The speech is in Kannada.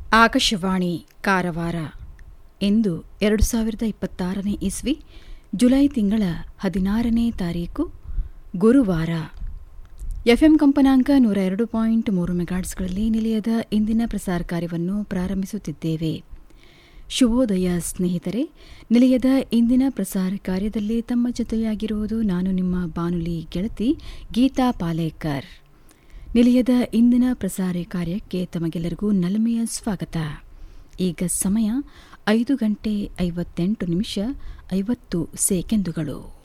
ಆಕಾಶವಾಣಿ ಕಾರವಾರ ಇಂದು ಎರಡು ಸಾವಿರದ ಇಪ್ಪತ್ತಾರನೇ ಇಸ್ವಿ ಜುಲೈ ತಿಂಗಳ ಹದಿನಾರನೇ ತಾರೀಕು ಗುರುವಾರ ಎಫ್ಎಂ ಕಂಪನಾಂಕ ನೂರ ಎರಡು ಪಾಯಿಂಟ್ ಮೂರು ಮೆಗಾಟ್ಸ್ಗಳಲ್ಲಿ ನಿಲಯದ ಇಂದಿನ ಪ್ರಸಾರ ಕಾರ್ಯವನ್ನು ಪ್ರಾರಂಭಿಸುತ್ತಿದ್ದೇವೆ ಶುಭೋದಯ ಸ್ನೇಹಿತರೆ ನಿಲಯದ ಇಂದಿನ ಪ್ರಸಾರ ಕಾರ್ಯದಲ್ಲಿ ತಮ್ಮ ಜೊತೆಯಾಗಿರುವುದು ನಾನು ನಿಮ್ಮ ಬಾನುಲಿ ಗೆಳತಿ ಗೀತಾ ಪಾಲೇಕರ್ ನಿಲಯದ ಇಂದಿನ ಪ್ರಸಾರ ಕಾರ್ಯಕ್ಕೆ ತಮಗೆಲ್ಲರಿಗೂ ನಲ್ಮೆಯ ಸ್ವಾಗತ ಈಗ ಸಮಯ ಐದು ಗಂಟೆ ಐವತ್ತೆಂಟು ನಿಮಿಷ ಐವತ್ತು ಸೆಕೆಂಡುಗಳು